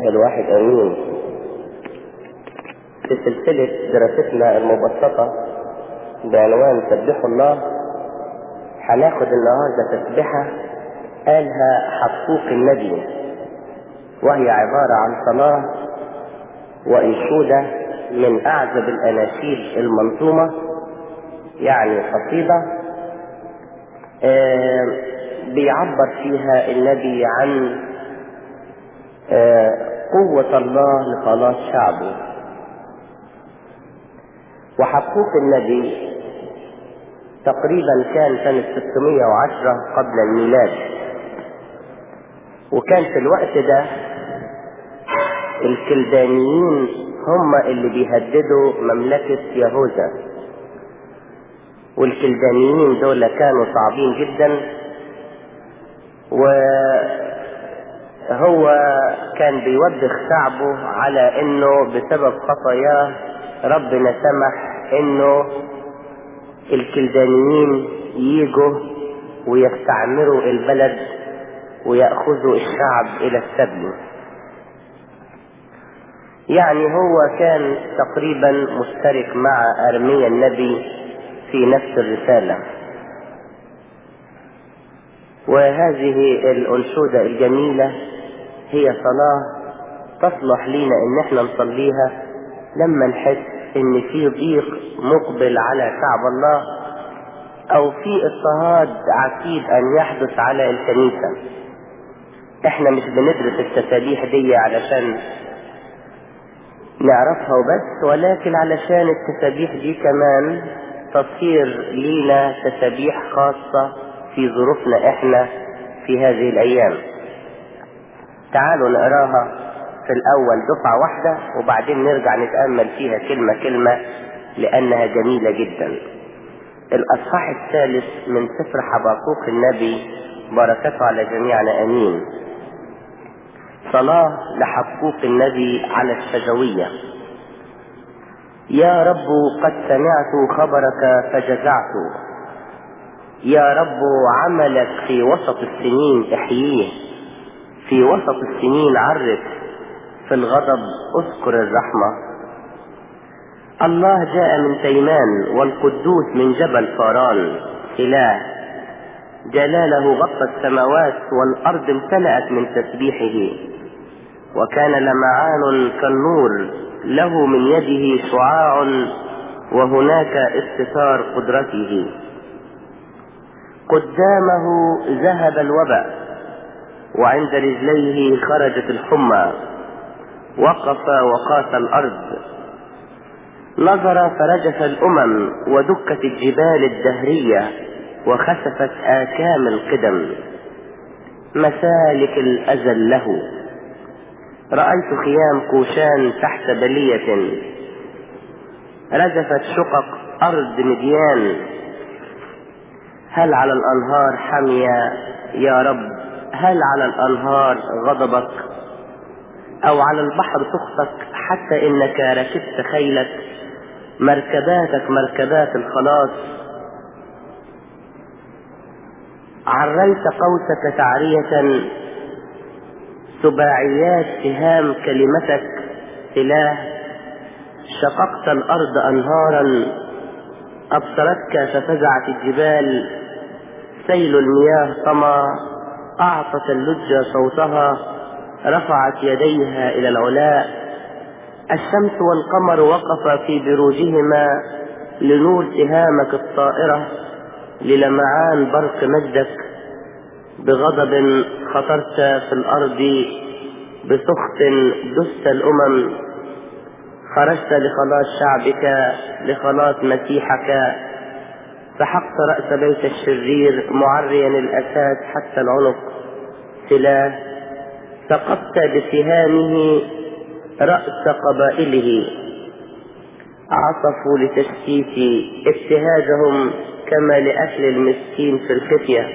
الواحد امين في سلسلة دراستنا المبسطة بعنوان سبحوا الله هناخد النهاردة تسبحة قالها حقوق النبي وهي عبارة عن صلاة وإنشودة من أعذب الأناشيد المنظومة يعني قصيدة آه بيعبر فيها النبي عن آه قوة الله لخلاص شعبه وحقوق النبي تقريبا كان سنة 610 قبل الميلاد وكان في الوقت ده الكلدانيين هم اللي بيهددوا مملكة يهوذا والكلدانيين دول كانوا صعبين جدا وهو كان بيوبخ شعبه على انه بسبب خطاياه ربنا سمح انه الكلدانيين ييجوا ويستعمروا البلد ويأخذوا الشعب الى السبي يعني هو كان تقريبا مشترك مع ارميا النبي في نفس الرسالة وهذه الانشودة الجميلة هي صلاة تصلح لينا ان احنا نصليها لما نحس ان في ضيق مقبل على شعب الله او في اضطهاد عتيد ان يحدث على الكنيسة احنا مش بندرس التسابيح دي علشان نعرفها وبس ولكن علشان التسابيح دي كمان تصير لينا تسابيح خاصة في ظروفنا احنا في هذه الايام تعالوا نقراها في الاول دفعة واحدة وبعدين نرجع نتأمل فيها كلمة كلمة لانها جميلة جدا الاصحاح الثالث من سفر حباقوق النبي بركته على جميعنا امين صلاة لحقوق النبي على الشجوية يا رب قد سمعت خبرك فجزعت يا رب عملك في وسط السنين احييه في وسط السنين عرف في الغضب اذكر الرحمة الله جاء من تيمان والقدوس من جبل فاران إله جلاله غطى السماوات والأرض امتلأت من تسبيحه وكان لمعان كالنور له من يده شعاع وهناك استثار قدرته قدامه ذهب الوباء وعند رجليه خرجت الحمى وقف وقاس الأرض نظر فرجف الأمم ودكت الجبال الدهرية وخسفت آكام القدم مسالك الأزل له رأيت خيام كوشان تحت بلية رجفت شقق أرض مديان هل على الأنهار حمية يا رب هل على الأنهار غضبك أو على البحر سخطك حتى إنك ركبت خيلك مركباتك مركبات الخلاص عريت قوسك تعرية سباعيات سهام كلمتك إله شققت الأرض أنهارا أبصرتك ففزعت الجبال سيل المياه طمى أعطت اللجة صوتها رفعت يديها إلى العلاء الشمس والقمر وقفا في بروجهما لنور سهامك الطائرة للمعان برق مجدك بغضب خطرت في الأرض بسخط دست الأمم خرجت لخلاص شعبك لخلاص مسيحك سحقت رأس بيت الشرير معريا الأساس حتى العنق سلاح سقطت بسهامه رأس قبائله عصفوا لتشتيت ابتهاجهم كما لأكل المسكين في الخفية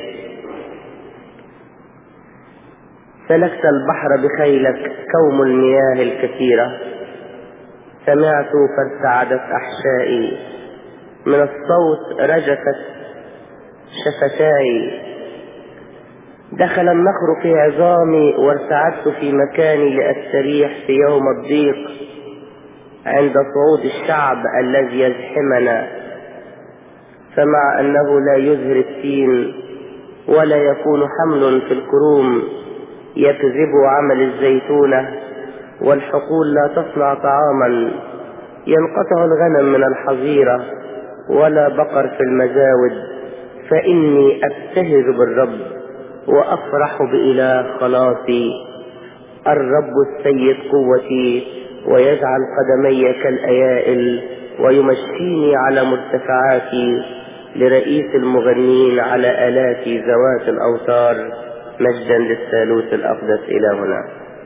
سلكت البحر بخيلك كوم المياه الكثيرة سمعت فارتعدت أحشائي من الصوت رجفت شفتاي دخل النخر في عظامي وارتعدت في مكاني لأستريح في يوم الضيق عند صعود الشعب الذي يزحمنا فمع أنه لا يزهر التين ولا يكون حمل في الكروم يكذب عمل الزيتونة والحقول لا تصنع طعاما ينقطع الغنم من الحظيرة ولا بقر في المزاود فإني أبتهج بالرب وأفرح بإله خلاصي الرب السيد قوتي ويجعل قدمي كالأيائل ويمشيني على مرتفعاتي لرئيس المغنين على آلات ذوات الأوتار مجدا للثالوث الأقدس إلى هنا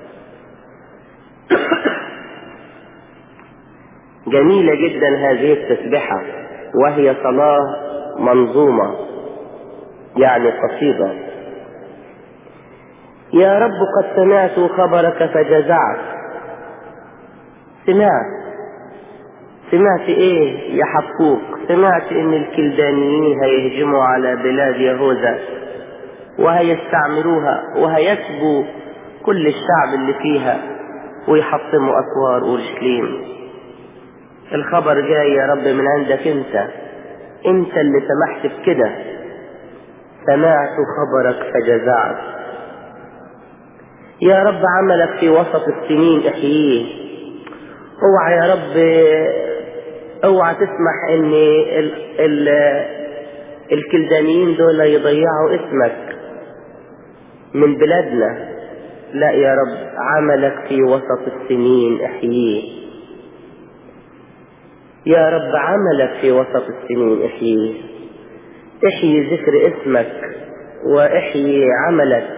جميلة جدا هذه التسبحة وهي صلاة منظومة يعني قصيدة يا رب قد سمعت خبرك فجزعت سمعت سمعت ايه يا حقوق سمعت ان الكلدانيين هيهجموا على بلاد يهوذا وهيستعمروها وهيسبوا كل الشعب اللي فيها ويحطموا اسوار اورشليم الخبر جاي يا رب من عندك انت انت اللي سمحت بكده سمعت خبرك فجزعت يا رب عملك في وسط السنين احييه اوعى يا رب اوعى تسمح ان ال ال الكلدانيين دول يضيعوا اسمك من بلادنا لا يا رب عملك في وسط السنين احييه يا رب عملك في وسط السنين احييه احيي ذكر اسمك واحيي عملك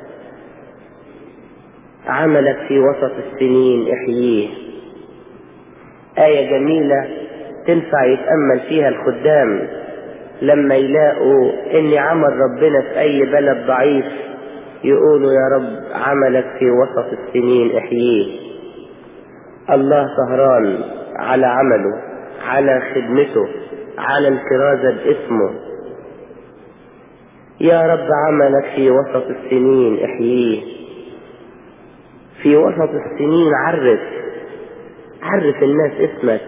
عملك في وسط السنين احييه آية جميلة تنفع يتأمل فيها الخدام لما يلاقوا ان عمل ربنا في اي بلد ضعيف يقولوا يا رب عملك في وسط السنين احييه الله سهران على عمله على خدمته على الكرازة باسمه يا رب عملك في وسط السنين احييه في وسط السنين عرف عرف الناس اسمك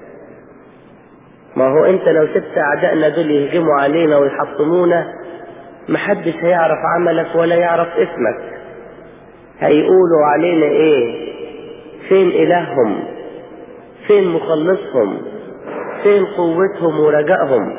ما هو انت لو سبت اعدائنا دول يهجموا علينا ويحطمونا محدش هيعرف عملك ولا يعرف اسمك هيقولوا علينا ايه فين الههم فين مخلصهم فين قوتهم ورجائهم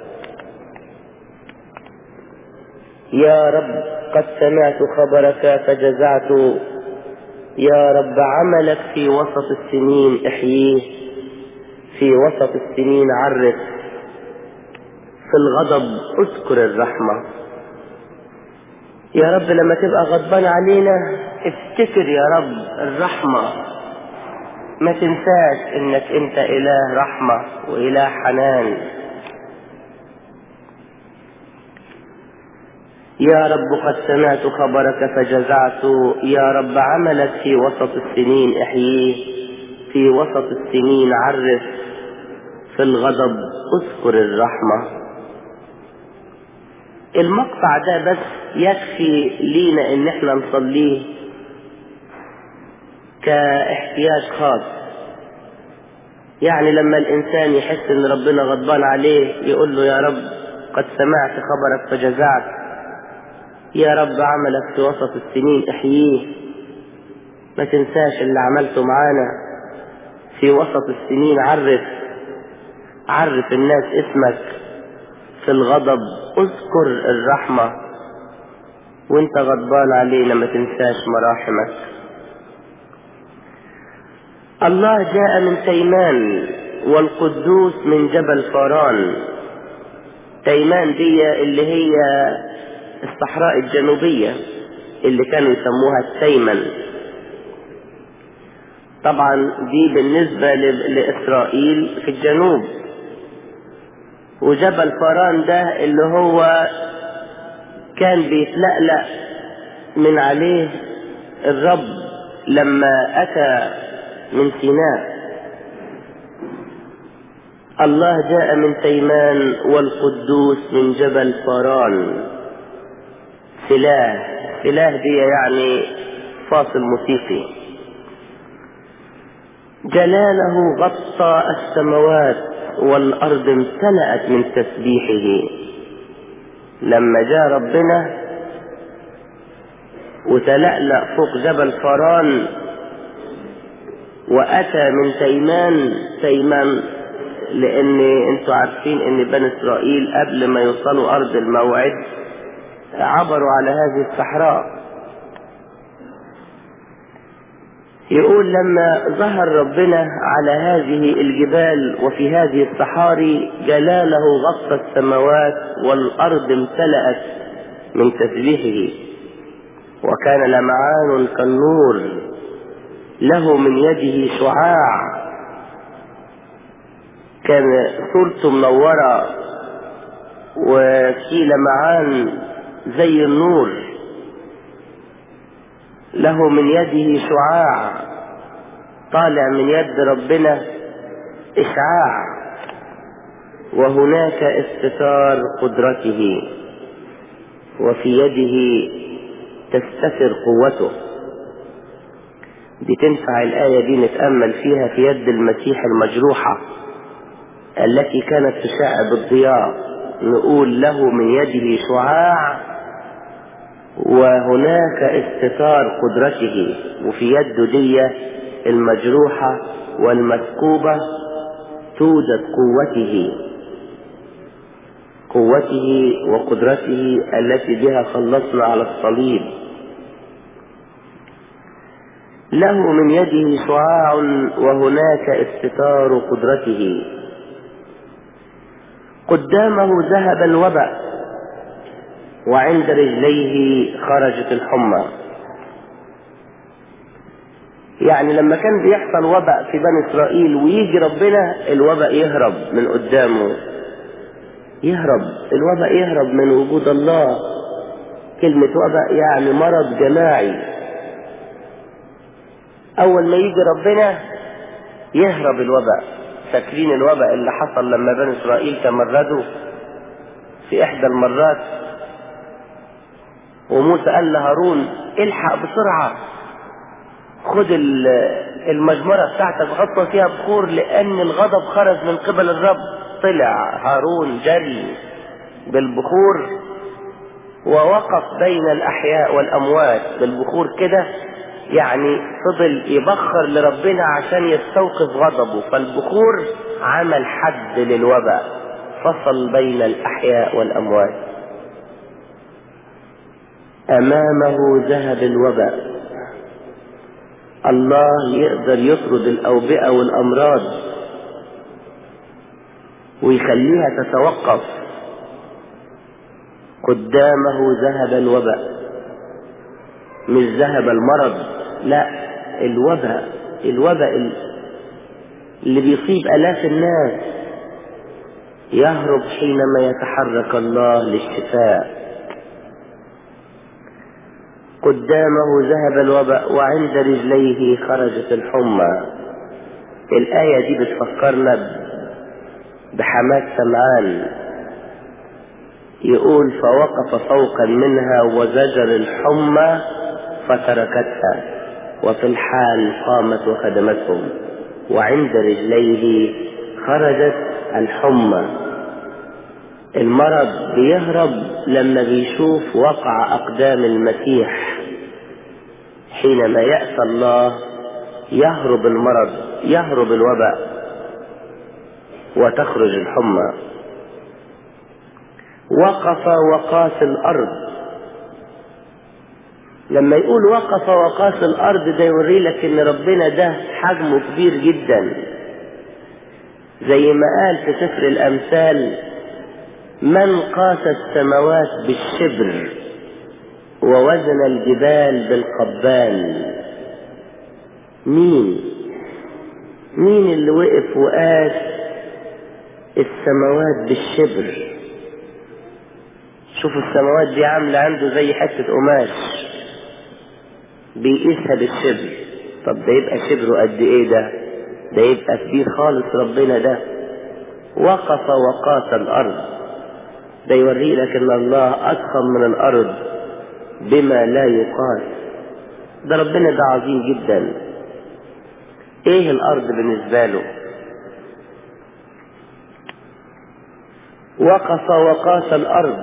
يا رب قد سمعت خبرك فجزعت يا رب عملك في وسط السنين احييه في وسط السنين عرف في الغضب اذكر الرحمة يا رب لما تبقى غضبان علينا افتكر يا رب الرحمة ما تنساش انك انت اله رحمة واله حنان يا رب قد سمعت خبرك فجزعت يا رب عملك في وسط السنين احييه في وسط السنين عرف في الغضب اذكر الرحمة المقطع ده بس يكفي لينا ان احنا نصليه كاحتياج خاص يعني لما الانسان يحس ان ربنا غضبان عليه يقول له يا رب قد سمعت خبرك فجزعت يا رب عملك في وسط السنين احييه ما تنساش اللي عملته معانا في وسط السنين عرف عرف الناس اسمك في الغضب اذكر الرحمة وانت غضبان علينا ما تنساش مراحمك الله جاء من تيمان والقدوس من جبل فاران تيمان دي اللي هي الصحراء الجنوبية اللي كانوا يسموها التيمن طبعا دي بالنسبة لإسرائيل في الجنوب وجبل فاران ده اللي هو كان بيتلألأ من عليه الرب لما أتى من سيناء الله جاء من تيمان والقدوس من جبل فاران سلاه سلاه دي يعني فاصل موسيقي جلاله غطى السماوات والأرض امتلأت من تسبيحه لما جاء ربنا وتلألأ فوق جبل فران وأتى من تيمان تيمان لأن انتوا عارفين ان بني إسرائيل قبل ما يوصلوا أرض الموعد عبروا على هذه الصحراء يقول لما ظهر ربنا على هذه الجبال وفي هذه الصحاري جلاله غطى السماوات والأرض امتلأت من تسبيحه وكان لمعان كالنور له من يده شعاع كان صورته منورة وفي لمعان زي النور له من يده شعاع طالع من يد ربنا إشعاع وهناك استثار قدرته وفي يده تستثر قوته دي تنفع الآية دي نتأمل فيها في يد المسيح المجروحة التي كانت تشع بالضياء نقول له من يده شعاع وهناك استثار قدرته وفي يده دي المجروحة والمسكوبة توجد قوته قوته وقدرته التي بها خلصنا على الصليب له من يده شعاع وهناك استثار قدرته قدامه ذهب الوبأ وعند رجليه خرجت الحمى يعني لما كان بيحصل وباء في بني اسرائيل ويجي ربنا الوباء يهرب من قدامه يهرب الوباء يهرب من وجود الله كلمة وباء يعني مرض جماعي اول ما يجي ربنا يهرب الوباء فاكرين الوباء اللي حصل لما بني اسرائيل تمردوا في احدى المرات وموسى قال لهارون الحق بسرعة خد المجمرة بتاعتك وحطها فيها بخور لأن الغضب خرج من قبل الرب طلع هارون جري بالبخور ووقف بين الأحياء والأموات بالبخور كده يعني فضل يبخر لربنا عشان يستوقف غضبه فالبخور عمل حد للوباء فصل بين الأحياء والأموات أمامه ذهب الوباء الله يقدر يطرد الأوبئة والأمراض ويخليها تتوقف قدامه ذهب الوباء مش ذهب المرض لا الوباء الوباء اللي بيصيب آلاف الناس يهرب حينما يتحرك الله للشفاء قدامه ذهب الوباء وعند رجليه خرجت الحمى الآية دي بتفكرنا بحماة سمعان يقول فوقف فوقا منها وزجر الحمى فتركتها وفي الحال قامت وخدمتهم وعند رجليه خرجت الحمى المرض بيهرب لما بيشوف وقع أقدام المسيح حينما يأتى الله يهرب المرض يهرب الوباء وتخرج الحمى وقف وقاس الأرض لما يقول وقف وقاس الأرض ده يوري لك إن ربنا ده حجمه كبير جدا زي ما قال في سفر الأمثال من قاس السماوات بالشبر ووزن الجبال بالقبال مين مين اللي وقف وقاس السماوات بالشبر شوفوا السماوات دي عاملة عنده زي حتة قماش بيقيسها بالشبر طب ده يبقى شبره قد ايه ده ده يبقى كبير خالص ربنا ده وقف وقاس الارض ده يوري لك ان الله اضخم من الارض بما لا يقال ده ربنا ده عظيم جدا ايه الارض بالنسبة له وقف وقاس الارض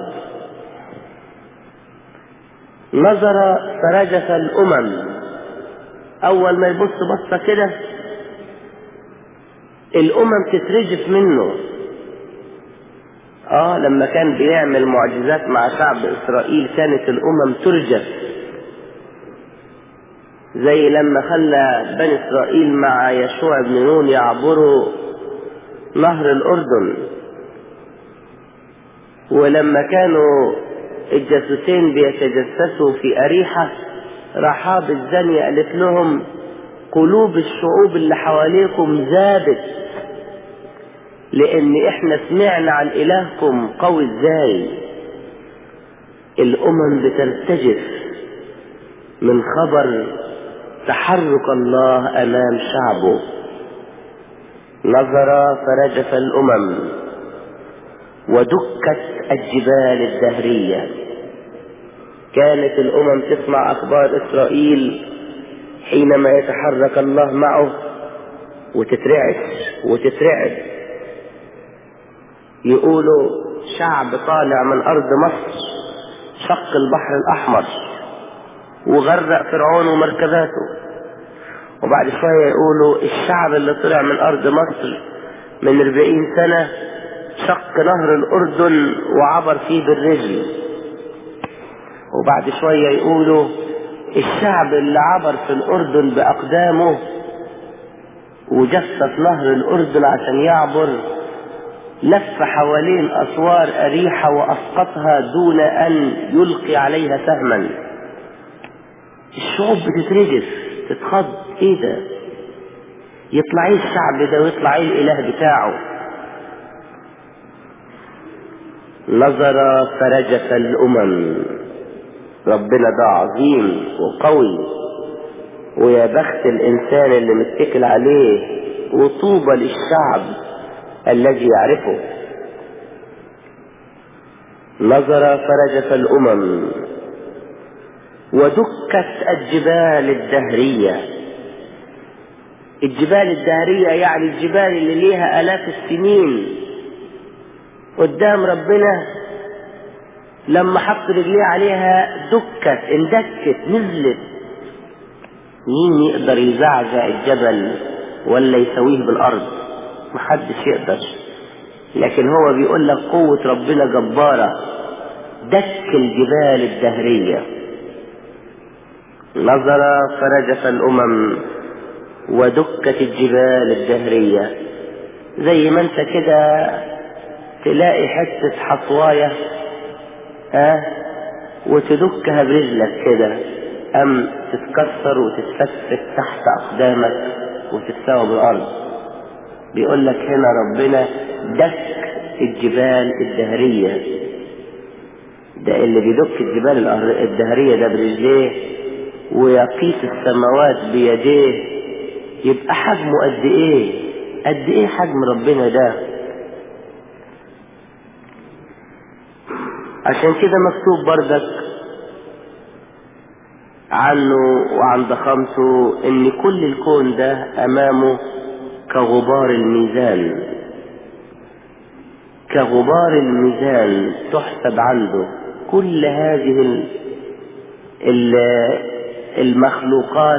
نظر فرجف الامم اول ما يبص بصة كده الامم تترجف منه اه لما كان بيعمل معجزات مع شعب اسرائيل كانت الامم ترجف زي لما خلى بني اسرائيل مع يشوع بن نون يعبروا نهر الاردن ولما كانوا الجاسوسين بيتجسسوا في اريحه رحاب الزانية قالت لهم قلوب الشعوب اللي حواليكم ذابت لان احنا سمعنا عن الهكم قوي ازاي الامم بترتجف من خبر تحرك الله امام شعبه نظر فرجف الامم ودكت الجبال الدهريه كانت الامم تسمع اخبار اسرائيل حينما يتحرك الله معه وتترعش وتترعب يقولوا شعب طالع من ارض مصر شق البحر الاحمر وغرق فرعون ومركباته وبعد شوية يقولوا الشعب اللي طلع من ارض مصر من اربعين سنة شق نهر الاردن وعبر فيه بالرجل وبعد شوية يقولوا الشعب اللي عبر في الأردن بأقدامه وجسس نهر الأردن عشان يعبر لف حوالين أسوار أريحة وأسقطها دون أن يلقي عليها سهما الشعوب بتترجف تتخض ايه ده يطلع ايه الشعب ده ويطلع ايه الاله بتاعه نظر فرجف الامم ربنا ده عظيم وقوي ويا بخت الانسان اللي متكل عليه وطوبى للشعب الذي يعرفه نظر فرجف الامم ودكت الجبال الدهرية الجبال الدهرية يعني الجبال اللي ليها آلاف السنين قدام ربنا لما حط رجليه عليها دكت اندكت نزلت مين يقدر يزعزع الجبل ولا يسويه بالارض محدش يقدر لكن هو بيقول لك قوة ربنا جبارة دك الجبال الدهرية نظر فرجف الامم ودكت الجبال الدهرية زي ما انت كده تلاقي حتة حصواية ها وتدكها برجلك كده ام تتكسر وتتفتت تحت اقدامك وتتساوى بالارض بيقول لك هنا ربنا دك الجبال الدهرية ده اللي بيدك الجبال الدهرية ده برجليه ويقيس السماوات بيديه يبقى حجمه قد ايه قد ايه حجم ربنا ده عشان كده مكتوب بردك عنه وعن ضخامته ان كل الكون ده امامه كغبار الميزان كغبار الميزان تحسب عنده كل هذه ال ال المخلوقات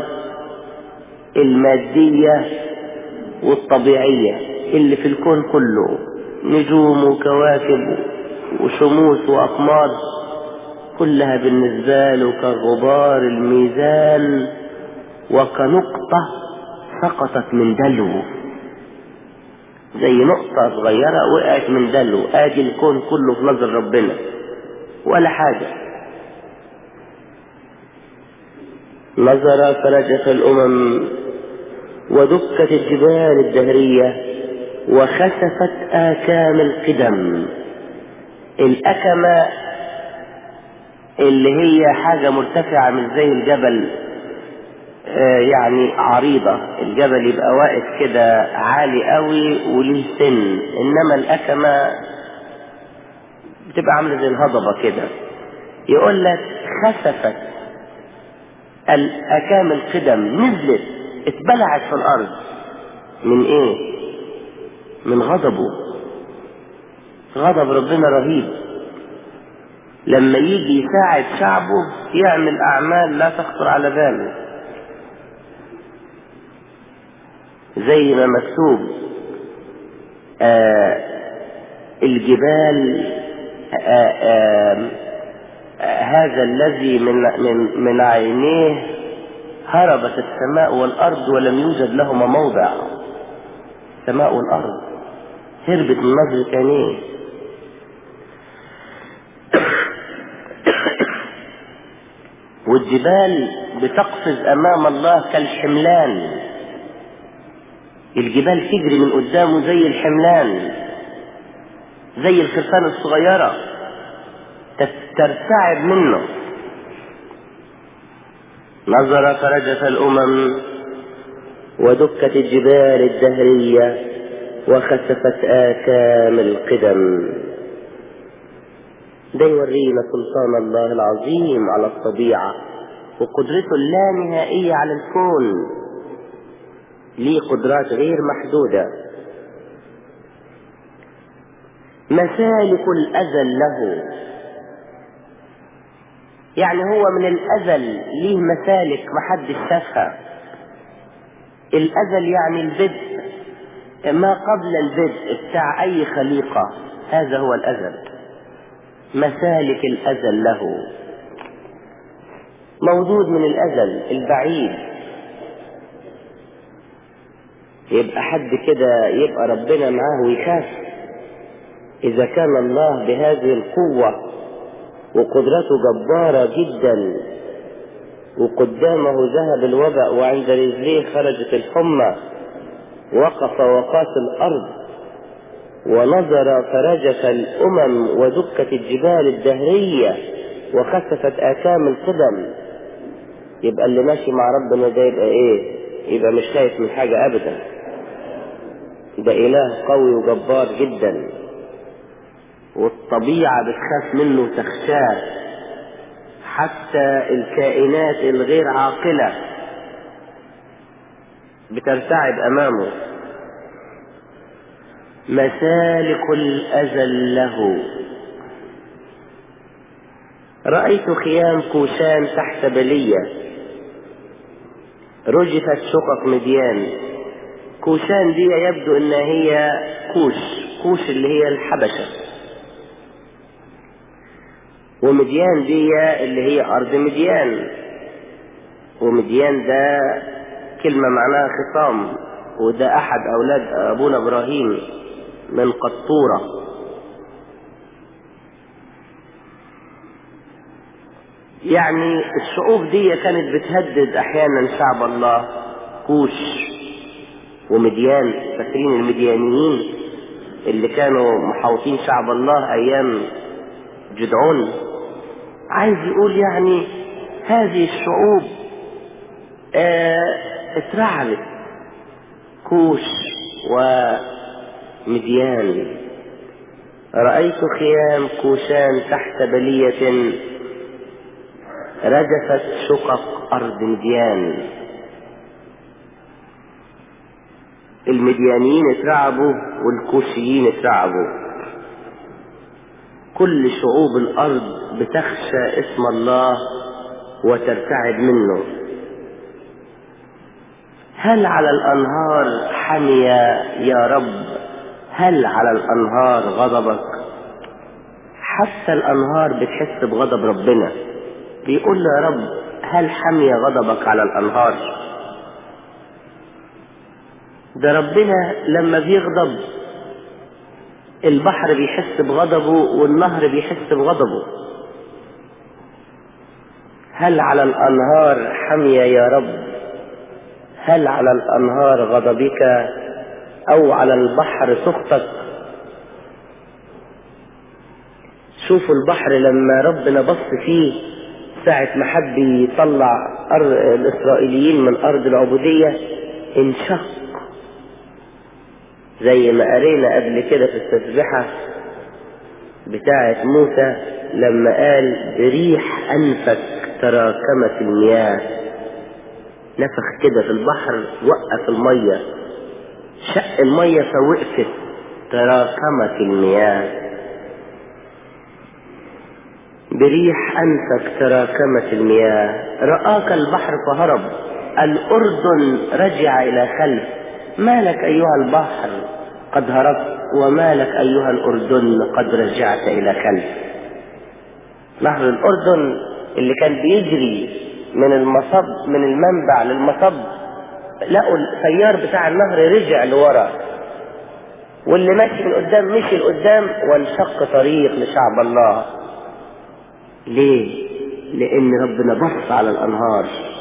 المادية والطبيعية اللي في الكون كله نجوم وكواكب وشموس وأقمار كلها بالنسبة له كغبار الميزان وكنقطة سقطت من دلو زي نقطة صغيرة وقعت من دلو ادي الكون كله في نظر ربنا ولا حاجة نظر فرجف الأمم ودكت الجبال الدهرية وخسفت آكام القدم الأكمة اللي هي حاجة مرتفعة مش زي الجبل آه يعني عريضة الجبل يبقى واقف كده عالي قوي وليه سن إنما الأكمة بتبقى عاملة زي الهضبة كده يقول لك خسفت الأكام القدم نزلت اتبلعت في الأرض من إيه؟ من غضبه غضب ربنا رهيب لما يجي يساعد شعبه يعمل أعمال لا تخطر على باله زي ما مكتوب آه الجبال آه آه هذا الذي من من من عينيه هربت السماء والارض ولم يوجد لهما موضع السماء والارض هربت من نظرة عينيه والجبال بتقفز امام الله كالحملان الجبال تجري من قدامه زي الحملان زي الخرفان الصغيرة ترتعب منه نظر فرجف الأمم ودكت الجبال الدهرية وخسفت آكام القدم ده يورينا سلطان الله العظيم على الطبيعة وقدرته اللانهائية على الكون ليه قدرات غير محدودة مسالك الأزل له يعني هو من الأزل ليه مسالك محدش شافها الأزل يعني البدء ما قبل البدء بتاع أي خليقة هذا هو الأزل مسالك الأزل له موجود من الأزل البعيد يبقى حد كده يبقى ربنا معاه ويخاف إذا كان الله بهذه القوة وقدرته جبارة جدا وقدامه ذهب الوباء وعند رجليه خرجت الحمى وقف وقاس الأرض ونظر فرجف الأمم ودكت الجبال الدهرية وخسفت آكام القدم يبقى اللي ماشي مع ربنا ده يبقى ايه يبقى مش خايف من حاجة أبدا ده إله قوي وجبار جدا والطبيعة بتخاف منه وتخشاه حتى الكائنات الغير عاقلة بترتعب أمامه مسالك الأزل له رأيت خيام كوشان تحت بلية رجفت شقق مديان كوشان دي يبدو انها هي كوش كوش اللي هي الحبشة ومديان دي اللي هي ارض مديان ومديان ده كلمة معناها خصام وده احد اولاد ابونا ابراهيم من قطورة يعني الشعوب دي كانت بتهدد احيانا شعب الله كوش ومديان فاكرين المديانيين اللي كانوا محاوطين شعب الله ايام جدعون عايز يقول يعني هذه الشعوب اه اترعبت كوش ومديان رأيت خيام كوشان تحت بلية رجفت شقق أرض مديان المديانيين اترعبوا والكوشيين اترعبوا كل شعوب الأرض بتخشى اسم الله وترتعب منه هل على الأنهار حمية يا رب هل على الأنهار غضبك حتى الأنهار بتحس بغضب ربنا بيقول له يا رب هل حمي غضبك على الأنهار ده ربنا لما بيغضب البحر بيحس بغضبه والنهر بيحس بغضبه هل على الأنهار حمية يا رب هل على الأنهار غضبك أو على البحر سخطك شوفوا البحر لما ربنا بص فيه ساعة ما حب يطلع أرض الإسرائيليين من أرض العبودية انشق زي ما قرينا قبل كده في التسبحة بتاعة موسى لما قال بريح أنفك تراكمت المياه نفخ كده في البحر وقف المية شق المية فوقفت تراكمت المياه بريح أنفك تراكمت المياه رآك البحر فهرب الأردن رجع إلى خلف ما لك أيها البحر قد هربت وما لك أيها الأردن قد رجعت إلى خلف نهر الأردن اللي كان بيجري من المصب من المنبع للمصب لقوا التيار بتاع النهر رجع لورا واللي ماشي من قدام مشي لقدام وانشق طريق لشعب الله ليه لان ربنا بص على الانهار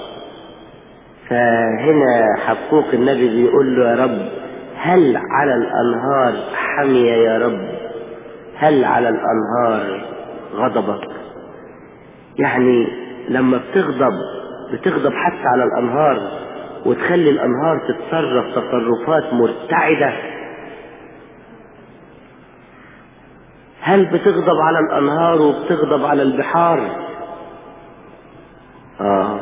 فهنا حقوق النبي بيقول له يا رب هل على الانهار حمية يا رب هل على الانهار غضبك يعني لما بتغضب بتغضب حتى على الانهار وتخلي الانهار تتصرف تصرفات مرتعدة هل بتغضب على الانهار وبتغضب على البحار اه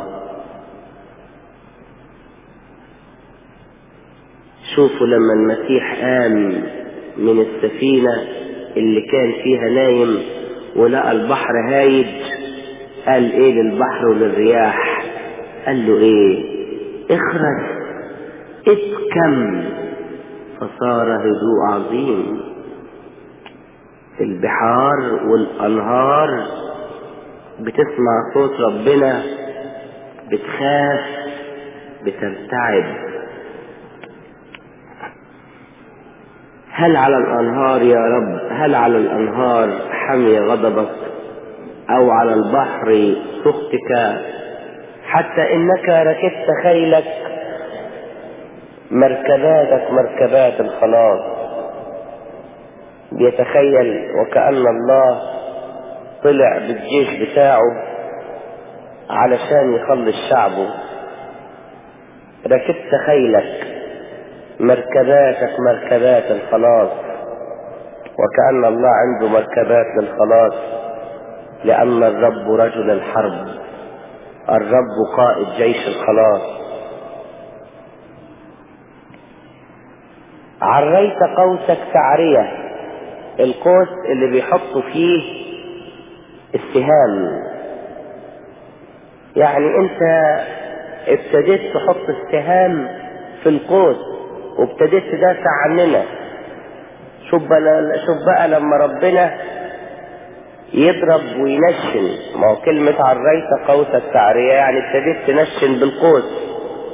شوفوا لما المسيح قام من السفينة اللي كان فيها نايم ولقى البحر هايج قال ايه للبحر وللرياح قال له ايه اخرج اتكم فصار هدوء عظيم البحار والانهار بتسمع صوت ربنا بتخاف بترتعب هل على الانهار يا رب هل على الانهار حمي غضبك او على البحر سخطك حتى انك ركبت خيلك مركباتك مركبات الخلاص بيتخيل وكأن الله طلع بالجيش بتاعه علشان يخلص شعبه ركبت خيلك مركباتك مركبات الخلاص وكأن الله عنده مركبات للخلاص لأن الرب رجل الحرب الرب قائد جيش الخلاص عريت قوسك تعرية القوس اللي بيحطوا فيه السهام يعني انت ابتديت تحط السهام في القوس وابتديت تدافع عننا شوف بقى شوف بقى لما ربنا يضرب وينشن ما هو كلمة عريت قوس التعرية يعني ابتديت تنشن بالقوس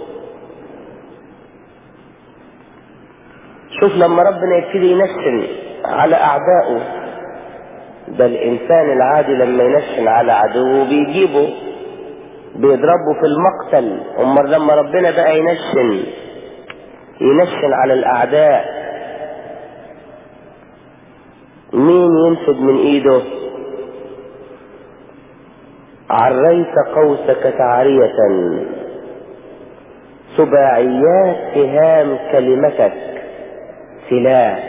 شوف لما ربنا يبتدي ينشن على أعدائه ده الإنسان العادي لما ينشن على عدوه بيجيبه بيضربه في المقتل أمال لما ربنا بقى ينشن ينشن على الأعداء مين ينفد من إيده عريت قوسك تعرية سباعيات سهام كلمتك سلاح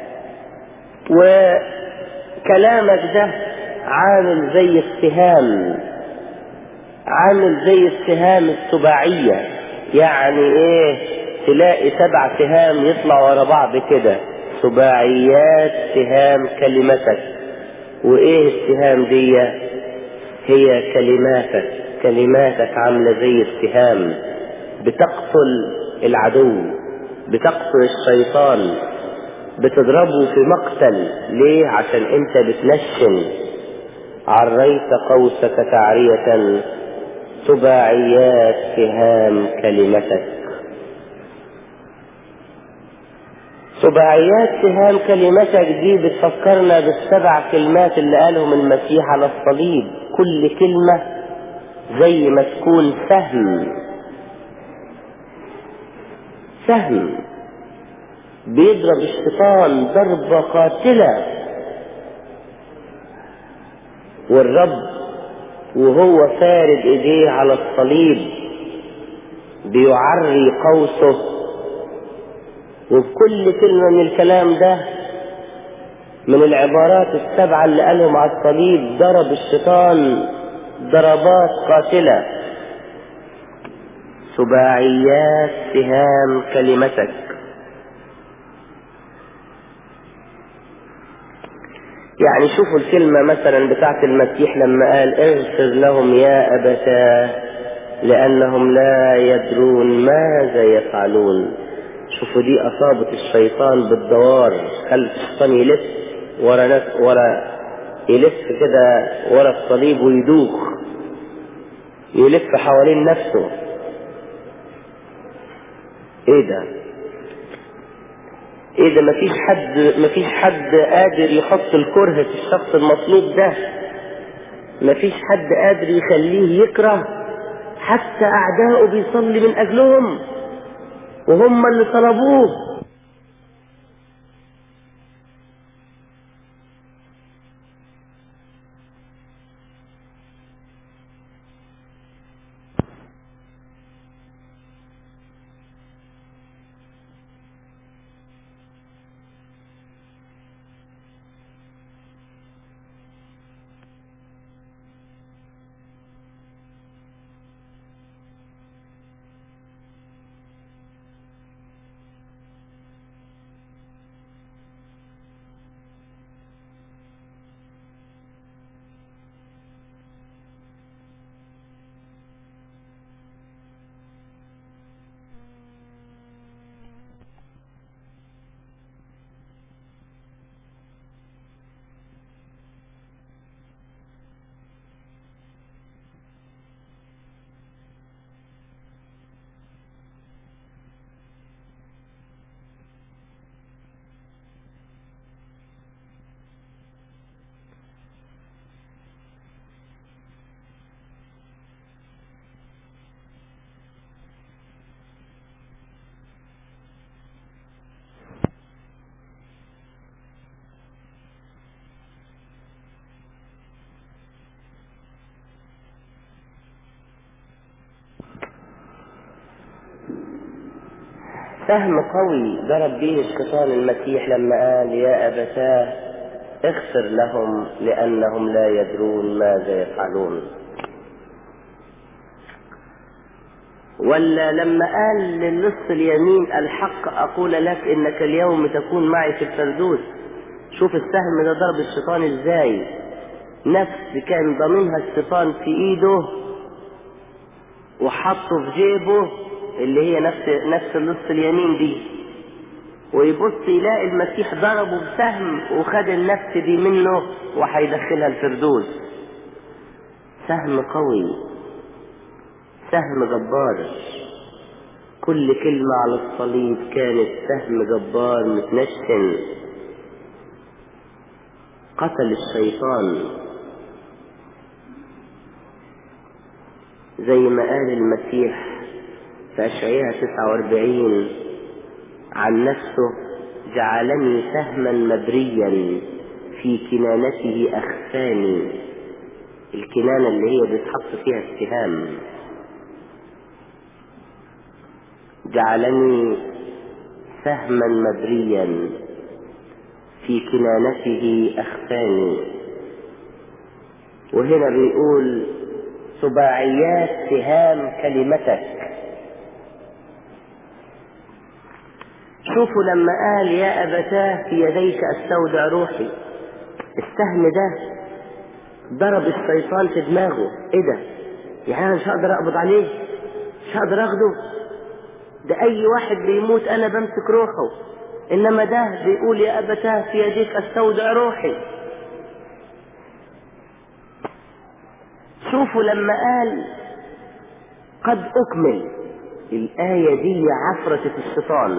وكلامك ده عامل زي السهام عامل زي السهام السباعية يعني ايه تلاقي سبع سهام يطلع ورا بعض كده سباعيات سهام كلمتك وايه السهام دي هي كلماتك كلماتك عاملة زي السهام بتقتل العدو بتقتل الشيطان بتضربه في مقتل ليه عشان انت بتنشن عريت قوسك تعرية سباعيات سهام كلمتك سباعيات سهام كلمتك دي بتفكرنا بالسبع كلمات اللي قالهم المسيح على الصليب كل كلمة زي ما تكون سهم سهم بيضرب الشيطان ضربة قاتلة والرب وهو فارد ايديه على الصليب بيعري قوسه وبكل كلمة من الكلام ده من العبارات السبعة اللي قالهم على الصليب ضرب الشيطان ضربات قاتلة سباعيات سهام كلمتك يعني شوفوا الكلمة مثلا بتاعت المسيح لما قال اغفر لهم يا أبتاه لأنهم لا يدرون ماذا يفعلون شوفوا دي أصابت الشيطان بالدوار خلت الشيطان يلف ورا ناس ورا يلف كده ورا الصليب ويدوخ يلف حوالين نفسه ايه ده ايه ده مفيش حد مفيش حد قادر يحط الكره في الشخص المطلوب ده مفيش حد قادر يخليه يكره حتى اعدائه بيصلي من اجلهم وهم اللي طلبوه سهم قوي ضرب به الشيطان المسيح لما قال يا أبتاه اغفر لهم لأنهم لا يدرون ماذا يفعلون ولا لما قال للنص اليمين الحق أقول لك إنك اليوم تكون معي في الفردوس شوف السهم ده ضرب الشيطان ازاي نفس كان ضامنها الشيطان في ايده وحطه في جيبه اللي هي نفس نفس النص اليمين دي ويبص يلاقي المسيح ضربه بسهم وخد النفس دي منه وهيدخلها الفردوس سهم قوي سهم جبار كل كلمة على الصليب كانت سهم جبار متنشن قتل الشيطان زي ما قال المسيح في أشعياء 49 عن نفسه جعلني سهما مبريا في كنانته أخفاني الكنانة اللي هي بيتحط فيها السهام جعلني سهما مبريا في كنانته أخفاني وهنا بيقول سباعيات سهام كلمتك شوفوا لما قال يا أبتاه في يديك أستودع روحي السهم ده ضرب الشيطان في دماغه ايه ده يعني انا مش هقدر اقبض عليه مش هقدر اخده ده اي واحد بيموت انا بمسك روحه انما ده بيقول يا ابتاه في يديك استودع روحي شوفوا لما قال قد اكمل الايه دي عفرة الشيطان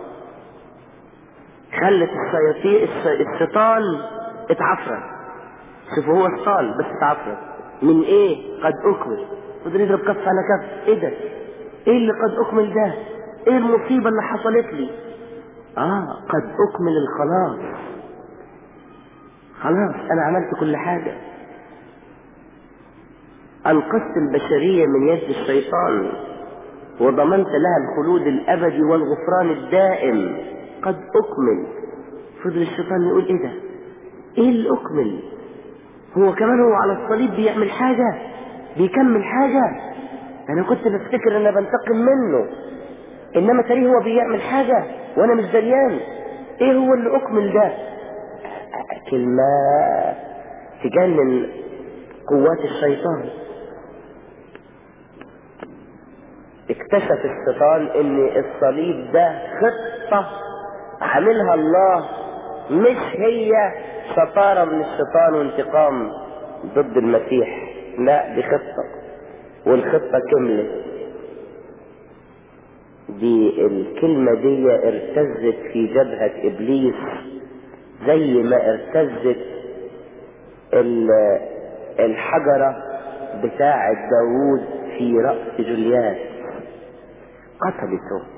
خلت الشياطين الشيطان اتعفرت شوفوا هو الصال بس اتعفرت من ايه قد اكمل فضل يضرب كف على كف ايه ده ايه اللي قد اكمل ده ايه المصيبة اللي حصلت لي اه قد اكمل الخلاص خلاص انا عملت كل حاجة انقذت البشرية من يد الشيطان وضمنت لها الخلود الابدي والغفران الدائم قد اكمل فضل الشيطان يقول ايه ده ايه اللي اكمل هو كمان هو على الصليب بيعمل حاجة بيكمل حاجة انا كنت بفتكر ان انا بنتقم منه انما تاريه هو بيعمل حاجة وانا مش دريان ايه هو اللي اكمل ده كلمة تجنن قوات الشيطان اكتشف الشيطان ان الصليب ده خطة عاملها الله مش هي شطارة من الشيطان وانتقام ضد المسيح لا دي خطة والخطة كملت دي الكلمة دي ارتزت في جبهة ابليس زي ما ارتزت الحجرة بتاعة داوود في رأس جوليات قتلته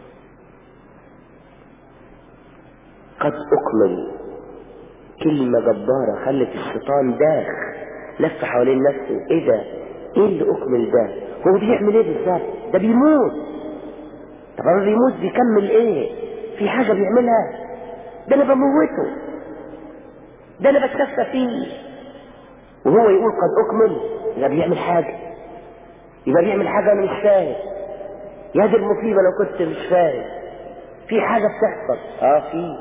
قد أكمل كلمة جبارة خلت الشيطان داخ لف حوالين نفسه ايه ده ايه اللي اكمل ده هو بيعمل ايه بالظبط ده بيموت طب هو بيموت بيكمل ايه في حاجة بيعملها ده انا بموته ده انا بتكفى فيه وهو يقول قد اكمل يبقى بيعمل حاجة يبقى بيعمل حاجة انا مش فاهم يا دي المصيبة لو كنت مش فاهم في حاجة بتحصل اه في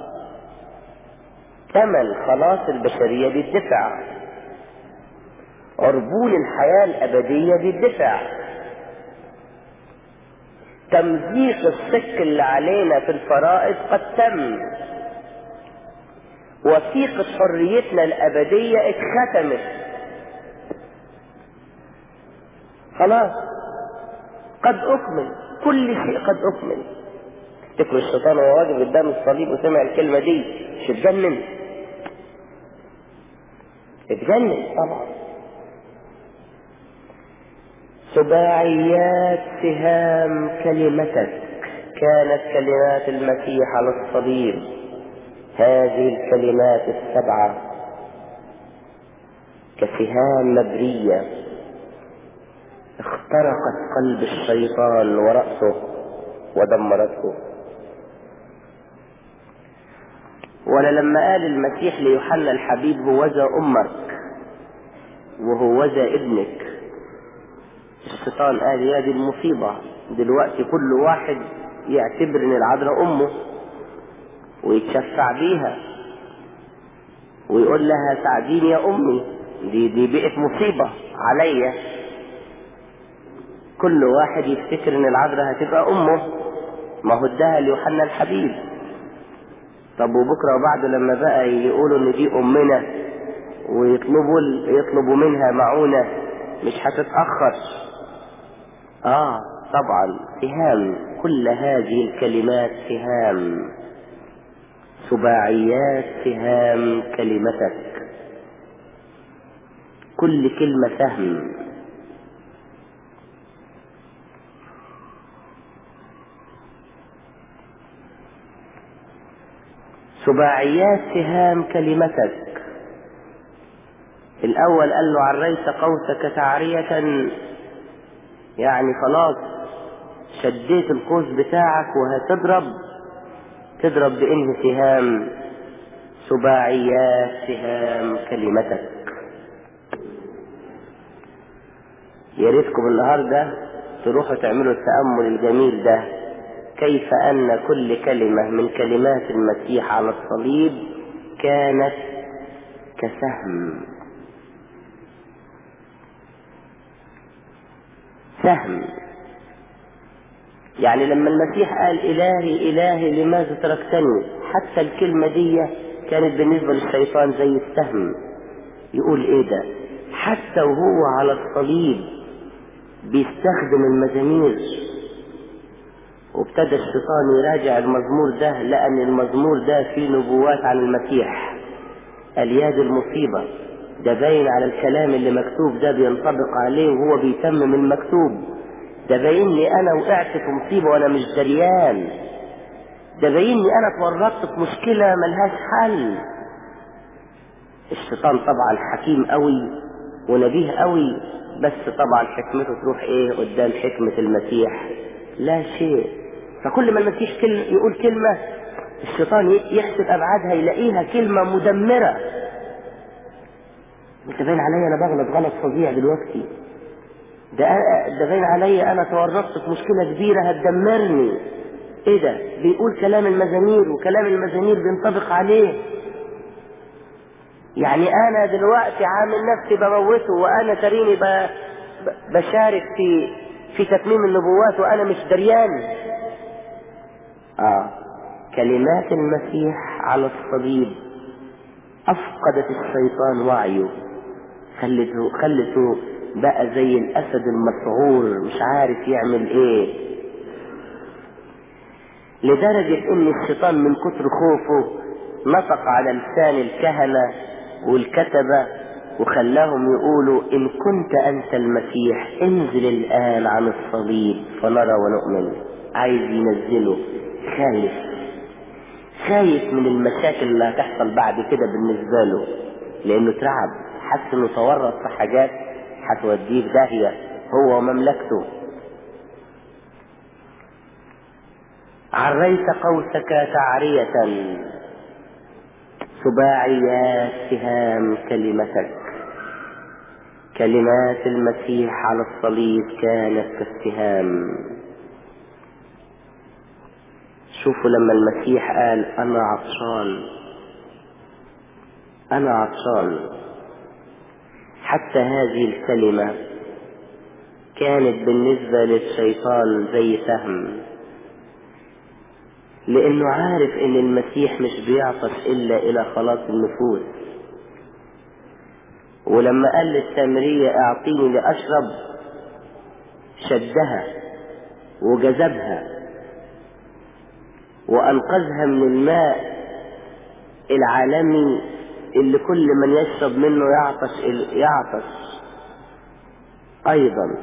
ثمن خلاص البشرية بيدفع عربون الحياة الأبدية بيدفع تمزيق السك اللي علينا في الفرائض قد تم وثيقة حريتنا الأبدية اتختمت خلاص قد أكمل كل شيء قد أكمل تفتكروا الشيطان وهو واقف قدام الصليب وسمع الكلمة دي مش اتجنن اتجنن طبعا سباعيات سهام كلمتك كانت كلمات المسيح على الصليب هذه الكلمات السبعة كسهام مبرية اخترقت قلب الشيطان ورأسه ودمرته ولا لما قال المسيح ليوحنا الحبيب هوذا أمك وهوذا ابنك الشيطان قال يا دي المصيبة دلوقتي كل واحد يعتبر ان العذراء امه ويتشفع بيها ويقول لها ساعديني يا امي دي دي بقت مصيبة عليا كل واحد يفتكر ان العذراء هتبقى امه ما هو اداها ليوحنا الحبيب طب وبكره وبعده لما بقى يقولوا ان دي امنا ويطلبوا يطلبوا منها معونه مش هتتاخر اه طبعا سهام كل هذه الكلمات سهام سباعيات سهام كلمتك كل كلمة سهم سباعيات سهام كلمتك الأول قال له عريت قوسك تعرية يعني خلاص شديت القوس بتاعك وهتضرب تضرب بإنه سهام سباعيات سهام كلمتك يا ريتكم النهارده تروحوا تعملوا التأمل الجميل ده كيف أن كل كلمة من كلمات المسيح على الصليب كانت كسهم سهم يعني لما المسيح قال إلهي إلهي لماذا تركتني حتى الكلمة دي كانت بالنسبة للشيطان زي السهم يقول إيه ده حتى وهو على الصليب بيستخدم المزامير وابتدى الشيطان يراجع المزمور ده لأن المزمور ده فيه نبوات عن المسيح الياد المصيبة ده باين على الكلام اللي مكتوب ده بينطبق عليه وهو بيتمم المكتوب ده باين لي انا وقعت في مصيبه وانا مش دريان ده باين لي انا اتورطت في مشكله ملهاش حل الشيطان طبعا حكيم قوي ونبيه قوي بس طبعا حكمته تروح ايه قدام حكمه المسيح لا شيء فكل ما المسيح كل يقول كلمه الشيطان يحسب ابعادها يلاقيها كلمه مدمره انت باين عليا انا بغلط غلط فظيع دلوقتي ده ده باين عليا انا تورطت في مشكله كبيره هتدمرني ايه ده بيقول كلام المزامير وكلام المزامير بينطبق عليه يعني انا دلوقتي عامل نفسي بموته وانا تريني ب... بشارك في في تتميم النبوات وانا مش دريان اه كلمات المسيح على الصليب افقدت الشيطان وعيه خلته خلته بقى زي الاسد المسعور مش عارف يعمل ايه لدرجة ان الشيطان من كتر خوفه نطق على لسان الكهنة والكتبة وخلاهم يقولوا ان كنت انت المسيح انزل الان عن الصليب فنرى ونؤمن عايز ينزله خايف خايف من المشاكل اللي هتحصل بعد كده بالنسبة له لانه اترعب حس انه تورط في حاجات هتوديه في داهية هو ومملكته عريت قوسك تعرية سباعيات سهام كلمتك كلمات المسيح على الصليب كانت كالسهام شوفوا لما المسيح قال انا عطشان انا عطشان حتى هذه الكلمة كانت بالنسبة للشيطان زي سهم لانه عارف ان المسيح مش بيعطش الا الى خلاص النفوس ولما قال للسامرية اعطيني لاشرب شدها وجذبها وانقذها من الماء العالمي اللي كل من يشرب منه يعطش يعطش ايضا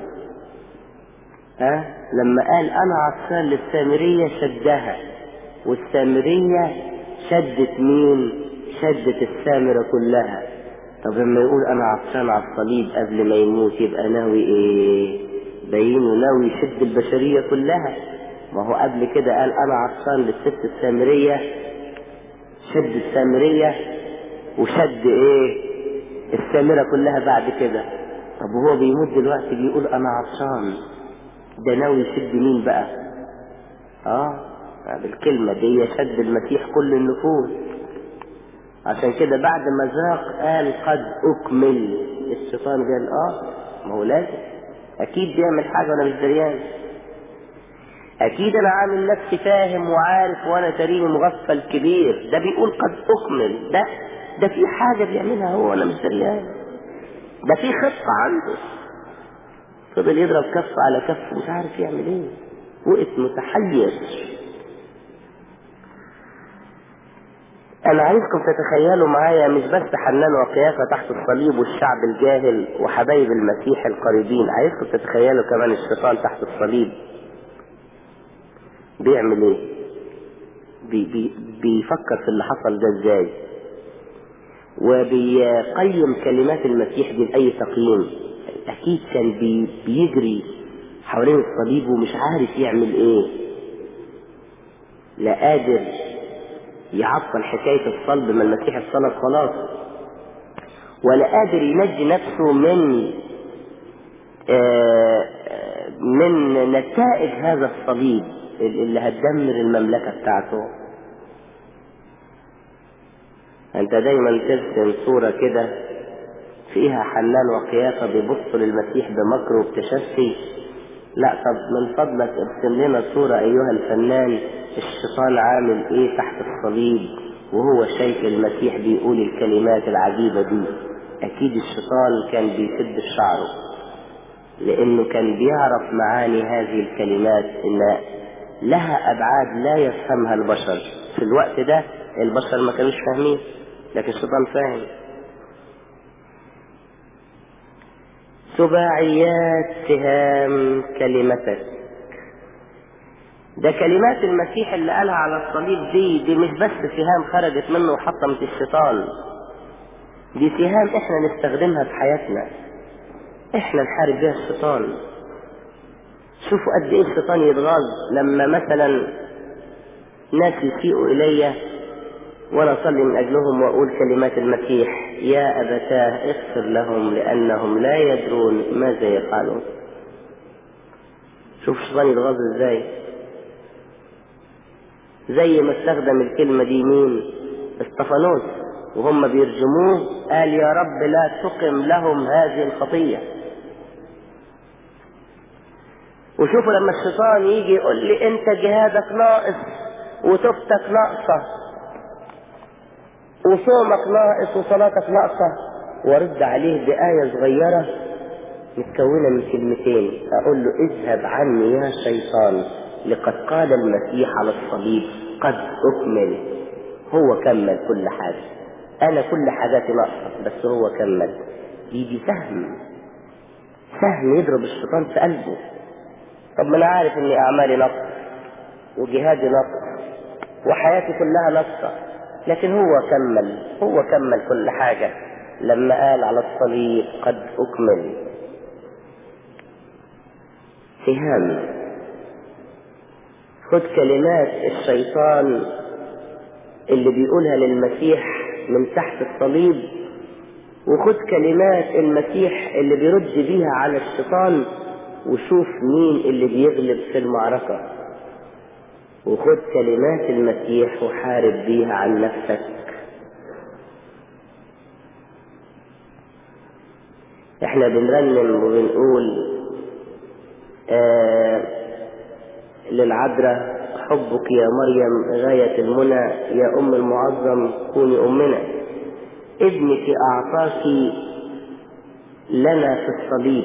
ها لما قال انا عطشان للسامرية شدها والسامرية شدت مين شدت السامرة كلها طب لما يقول انا عطشان على الصليب قبل ما يموت يبقى ناوي ايه باين ناوي يشد البشرية كلها ما هو قبل كده قال انا عطشان للست السامرية شد السامرية وشد ايه السامرة كلها بعد كده طب وهو بيموت دلوقتي بيقول انا عطشان ده ناوي يشد مين بقى اه بالكلمة دي شد المسيح كل النفوس عشان كده بعد ما ذاق قال قد اكمل الشيطان قال اه ما هو لازم اكيد بيعمل حاجة وانا مش دريان اكيد انا عامل نفسي فاهم وعارف وانا تريني مغفل كبير ده بيقول قد اكمل ده ده في حاجة بيعملها هو وانا مش دريان ده في خطة عنده فضل يضرب كف على كف مش عارف يعمل ايه وقف متحير انا عايزكم تتخيلوا معايا مش بس حنان وقيافة تحت الصليب والشعب الجاهل وحبايب المسيح القريبين عايزكم تتخيلوا كمان الشيطان تحت الصليب بيعمل ايه بي بي بيفكر في اللي حصل ده ازاي وبيقيم كلمات المسيح دي بأي تقييم أكيد كان بي بيجري حوالين الصليب ومش عارف يعمل إيه لا قادر يعطل حكاية الصلب ما المسيح الصلب خلاص ولا قادر ينجي نفسه من آه من نتائج هذا الصليب اللي هتدمر المملكة بتاعته انت دايما ترسم صورة كده فيها حنان وقيافة بيبص للمسيح بمكر وبتشفي لا طب من فضلك ارسم لنا صورة ايها الفنان الشيطان عامل ايه تحت الصليب وهو شايف المسيح بيقول الكلمات العجيبة دي اكيد الشيطان كان بيسد في شعره لانه كان بيعرف معاني هذه الكلمات ان لها ابعاد لا يفهمها البشر في الوقت ده البشر ما كانوش فاهمين لكن الشيطان فاهم سباعيات سهام كلمتك ده كلمات المسيح اللي قالها على الصليب دي دي مش بس سهام خرجت منه وحطمت الشيطان دي سهام احنا نستخدمها في حياتنا احنا نحارب بيها الشيطان شوفوا قد ايه الشيطان يتغاظ لما مثلا ناس يسيئوا الي وانا اصلي من اجلهم واقول كلمات المسيح يا ابتاه اغفر لهم لانهم لا يدرون ماذا يفعلون شوف الشيطان يتغاظ ازاي زي ما استخدم الكلمة دي مين استفانوس وهم بيرجموه قال يا رب لا تقم لهم هذه الخطية وشوفوا لما الشيطان يجي يقول لي انت جهادك ناقص وتوبتك ناقصة وصومك ناقص وصلاتك ناقصة وارد عليه بآية صغيرة متكونة من كلمتين أقول له اذهب عني يا شيطان لقد قال المسيح على الصليب قد أكمل هو كمل كل حاجة أنا كل حاجاتي ناقصة بس هو كمل يجي سهم سهم يضرب الشيطان في قلبه طب ما أنا عارف إن أعمالي نقص وجهادي نقص وحياتي كلها نقصة لكن هو كمل هو كمل كل حاجة لما قال على الصليب قد أكمل سهام خد كلمات الشيطان اللي بيقولها للمسيح من تحت الصليب وخد كلمات المسيح اللي بيرد بيها على الشيطان وشوف مين اللي بيغلب في المعركة وخد كلمات المسيح وحارب بيها عن نفسك احنا بنرنم وبنقول آه للعذراء حبك يا مريم غاية المنى يا أم المعظم كوني أمنا ابنك أعطاك لنا في الصليب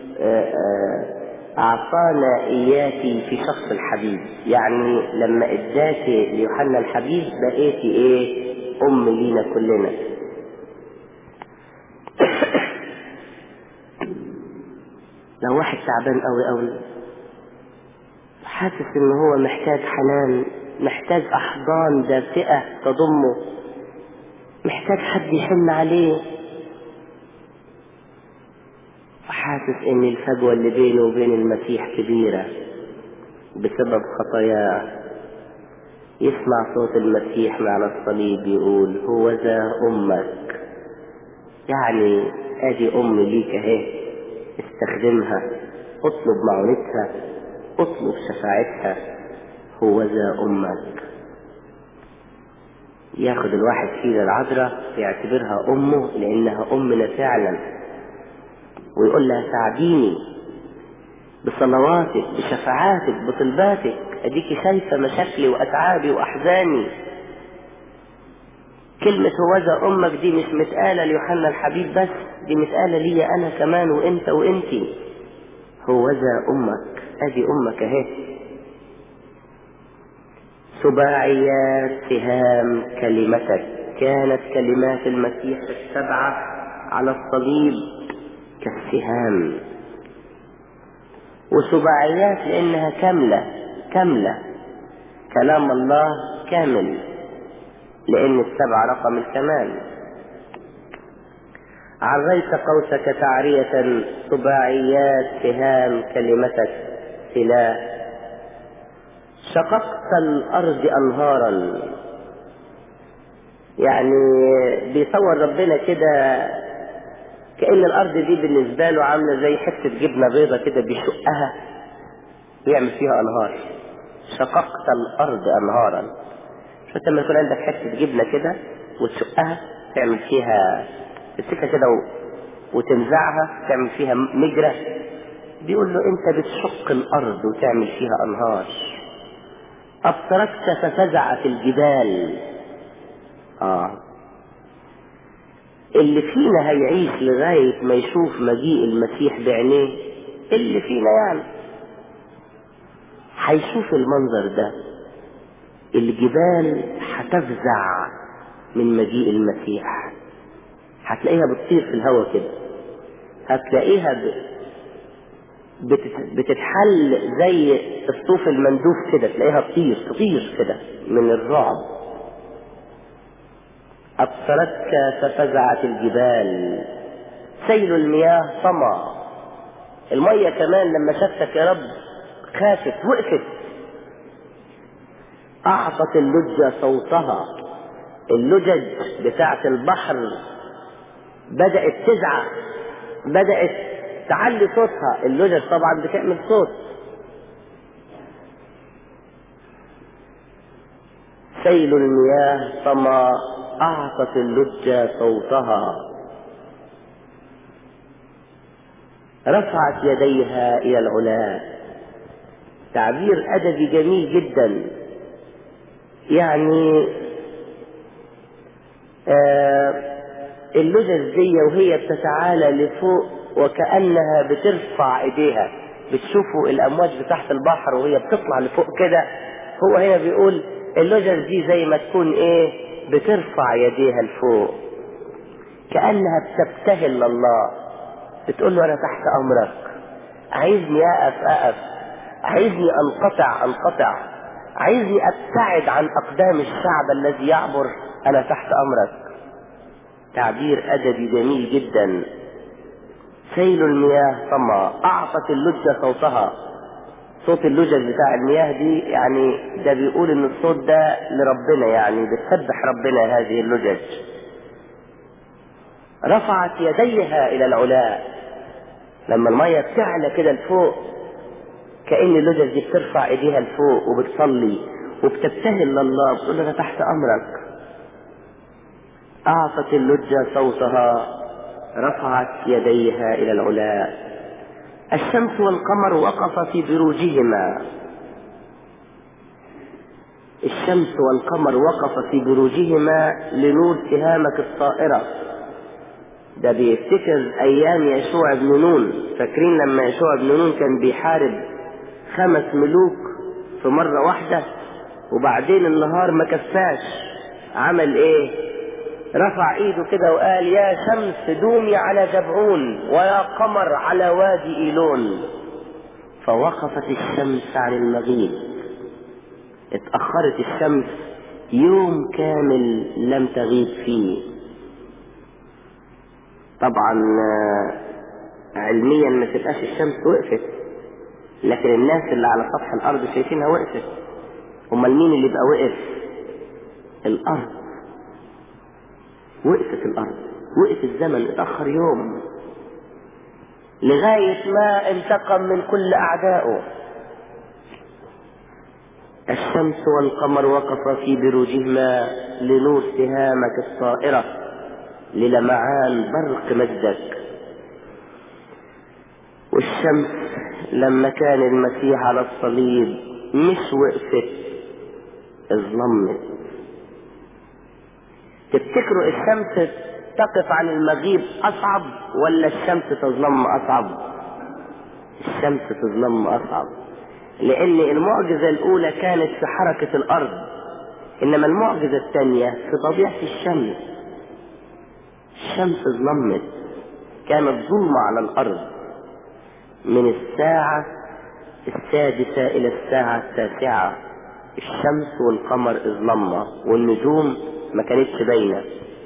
أعطانا إياك في شخص الحبيب يعني لما إداك ليوحنا الحبيب بقيتي إيه أم لينا كلنا لو واحد تعبان قوي قوي حاسس ان هو محتاج حنان محتاج احضان دافئة تضمه محتاج حد يحن عليه وحاسس ان الفجوة اللي بينه وبين المسيح كبيرة بسبب خطاياه يسمع صوت المسيح من على الصليب يقول هو ذا امك يعني ادي ام ليك اهي استخدمها اطلب معونتها اطلب شفاعتها هو ذا امك ياخد الواحد فينا العذراء يعتبرها امه لانها امنا فعلا ويقول لها ساعديني بصلواتك بشفاعاتك بطلباتك اديكي شايفه مشاكلي واتعابي واحزاني كلمة هوذا أمك دي مش متقالة ليوحنا الحبيب بس دي متقالة ليا أنا كمان وأنت وأنتي هوذا أمك أدي أمك أهي سباعيات سهام كلمتك كانت كلمات المسيح السبعة على الصليب كالسهام وسباعيات لأنها كاملة كاملة كلام الله كامل لأن السبع رقم الكمال عريت قوسك تعرية سباعيات سهام كلمتك سلاح شققت الأرض أنهارا يعني بيصور ربنا كده كأن الأرض دي بالنسبة له عاملة زي حتة جبنة بيضة كده بيشقها يعمل فيها أنهار شققت الأرض أنهارا شفت لما يكون عندك حتة جبنة كده وتشقها تعمل فيها تمسكها كده وتنزعها تعمل فيها مجرى بيقول له انت بتشق الارض وتعمل فيها انهار ابصرتك ففزع في الجبال اه اللي فينا هيعيش لغاية ما يشوف مجيء المسيح بعينيه اللي فينا يعني هيشوف المنظر ده الجبال هتفزع من مجيء المسيح هتلاقيها بتطير في الهواء كده هتلاقيها ب... بتت... بتتحل زي الصوف المندوف كده تلاقيها تطير تطير كده من الرعب أبصرتك ففزعت الجبال سيل المياه طمع المية كمان لما شفتك يا رب خافت وقفت أعطت اللجة صوتها اللجج بتاعة البحر بدأت تزعق بدأت تعلي صوتها اللجج طبعا بتعمل صوت سيل المياه طما أعطت اللجة صوتها رفعت يديها إلى العلا تعبير أدبي جميل جدا يعني آه اللجج دي وهي بتتعالى لفوق وكأنها بترفع ايديها بتشوفوا الامواج بتاعت البحر وهي بتطلع لفوق كده هو هنا بيقول اللجج دي زي ما تكون ايه بترفع يديها لفوق كأنها بتبتهل لله بتقول له انا تحت امرك عايزني اقف اقف عايزني انقطع انقطع عايزني ابتعد عن اقدام الشعب الذي يعبر انا تحت امرك تعبير ادبي جميل جدا سيل المياه طمع اعطت اللجة صوتها صوت اللجج بتاع المياه دي يعني ده بيقول ان الصوت ده لربنا يعني بتسبح ربنا هذه اللجج رفعت يديها الى العلاء لما المية بتعلى كده لفوق كأن اللجج دي بترفع ايديها لفوق وبتصلي وبتبتهل لله بتقول له انا تحت امرك أعطت اللجة صوتها رفعت يديها إلى العلا الشمس والقمر وقفا في بروجهما الشمس والقمر وقف في بروجهما لنور سهامك الطائرة ده بيفتكر أيام يشوع بن نون فاكرين لما يشوع بن نون كان بيحارب خمس ملوك في مرة واحدة وبعدين النهار ما كفاش عمل ايه رفع ايده كده وقال يا شمس دومي على جبعون ويا قمر على وادي ايلون فوقفت الشمس عن المغيب اتأخرت الشمس يوم كامل لم تغيب فيه طبعا علميا ما تبقاش الشمس وقفت لكن الناس اللي على سطح الارض شايفينها وقفت امال مين اللي يبقى وقف الارض وقفت الارض وقف الزمن اتأخر يوم لغاية ما انتقم من كل اعدائه الشمس والقمر وقفا في بروجهما لنور سهامك الطائرة للمعان برق مجدك والشمس لما كان المسيح على الصليب مش وقفت اظلمت تفتكروا الشمس تقف عن المغيب اصعب ولا الشمس تظلم اصعب الشمس تظلم اصعب لان المعجزة الاولى كانت في حركة الارض انما المعجزة الثانية في طبيعة الشمس الشمس ظلمت كانت ظلمة على الارض من الساعة السادسة الى الساعة التاسعة الشمس والقمر اظلمة والنجوم ما كانتش باينة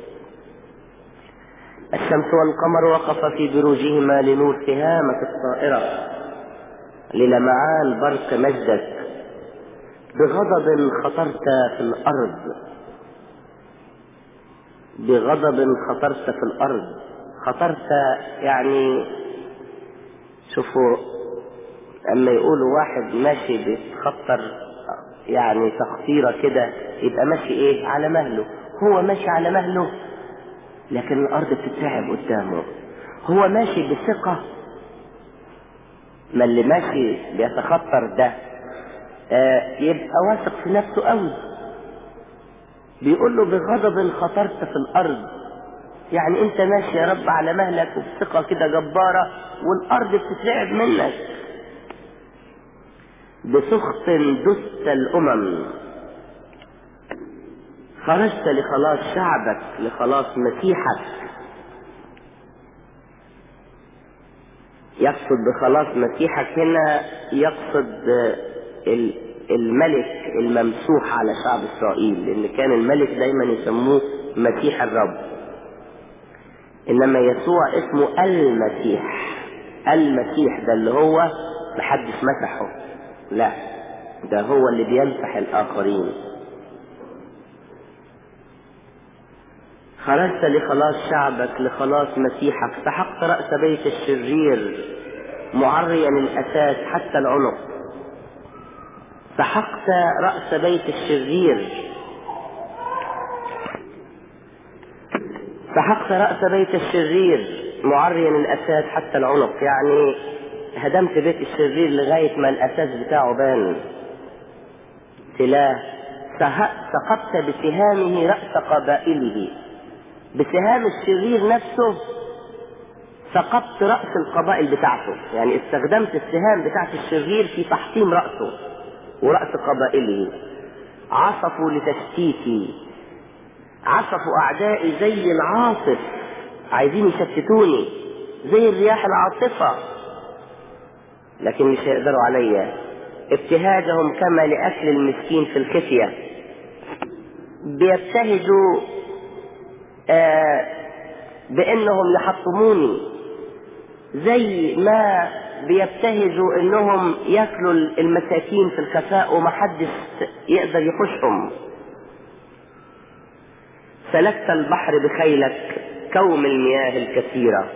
الشمس والقمر وقف في بروجهما لنور سهامة الطائرة للمعان برق مجدك بغضب خطرت في الأرض بغضب خطرت في الأرض خطرت يعني شوفوا اما يقولوا واحد ماشي بيتخطر يعني تخطيره كده يبقى ماشي ايه على مهله هو ماشي على مهله لكن الارض بتترعب قدامه هو ماشي بثقة ما اللي ماشي بيتخطر ده آه يبقى واثق في نفسه قوي بيقول له بغضب خطرت في الارض يعني انت ماشي يا رب على مهلك وبثقة كده جبارة والارض بتترعب منك بسخط دست الامم خرجت لخلاص شعبك لخلاص مسيحك يقصد بخلاص مسيحك هنا يقصد الملك الممسوح على شعب اسرائيل لان كان الملك دايما يسموه مسيح الرب انما يسوع اسمه المسيح المسيح ده اللي هو محدش مسحه لا ده هو اللي بيمسح الاخرين خرجت لخلاص شعبك لخلاص مسيحك سحقت رأس بيت الشرير معريا الأساس حتى العنق سحقت رأس بيت الشرير سحقت رأس بيت الشرير معريا الأساس حتى العنق يعني هدمت بيت الشرير لغاية ما الأساس بتاعه بان سلاح سقطت بسهامه رأس قبائله بسهام الشرير نفسه سقطت رأس القبائل بتاعته يعني استخدمت السهام بتاعت الشرير في تحطيم رأسه ورأس قبائله عصفوا لتشتيتي عصفوا أعدائي زي العاصف عايزين يشتتوني زي الرياح العاصفة لكن مش هيقدروا عليا ابتهاجهم كما لأكل المسكين في الخفية بيبتهجوا آه بانهم يحطموني زي ما بيبتهجوا انهم ياكلوا المساكين في الخفاء ومحدش يقدر يخشهم سلكت البحر بخيلك كوم المياه الكثيرة